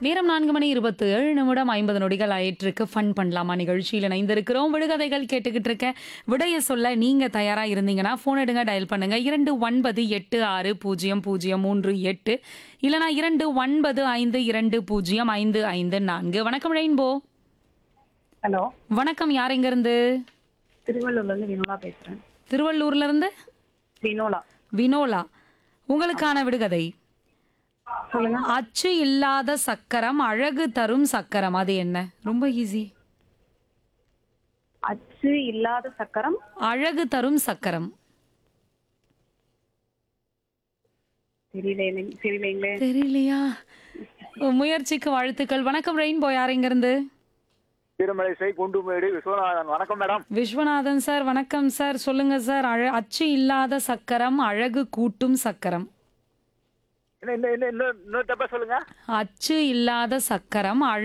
நேரம் நான்கு மணி இருபத்தி ஏழு நிமிடம் ஐம்பது நொடிகள் ஆயிட்டிருக்கு ஃபன் பண்ணலாமா நிகழ்ச்சியில் இணைந்திருக்கிறோம் விடுகதைகள் கேட்டுக்கிட்டு இருக்கேன் விடைய சொல்ல நீங்க தயாரா இருந்தீங்கன்னா ஃபோன் எடுங்க டயல் பண்ணுங்க இரண்டு ஒன்பது எட்டு ஆறு பூஜ்ஜியம் பூஜ்ஜியம் மூன்று எட்டு இல்லனா இரண்டு ஒன்பது ஐந்து இரண்டு பூஜ்ஜியம் ஐந்து ஐந்து நான்கு வணக்கம் ரெயின்போ ஹலோ வணக்கம் யார் எங்க இருந்து திருவள்ளூர்ல இருந்து வினோலா பேசுறேன் திருவள்ளூர்ல இருந்து வினோலா வினோலா உங்களுக்கான விடுகதை சொல்லுங்க அச்சு இல்லாத சக்கரம் அழகு தரும் சக்கரம் அது என்ன ரொம்ப ஈஸி அச்சு இல்லாத சக்கரம் அழகு தரும் சக்கரம் தெரியல தெரியலைங்களே தெரியலையா முயற்சிக்கு வாழ்த்துக்கள் வணக்கம் ரெயின்போ யார் எங்க இருந்து திருமலைசை குண்டுமேடு விஸ்வநாதன் வணக்கம் மேடம் விஸ்வநாதன் சார் வணக்கம் சார் சொல்லுங்க சார் அழ அச்சு இல்லாத சக்கரம் அழகு கூட்டும் சக்கரம் இன்னும் இன்னும் இன்னும் இன்னொரு தப்பா சொல்லுங்க அச்சு இல்லாத சக்கரம் அழகு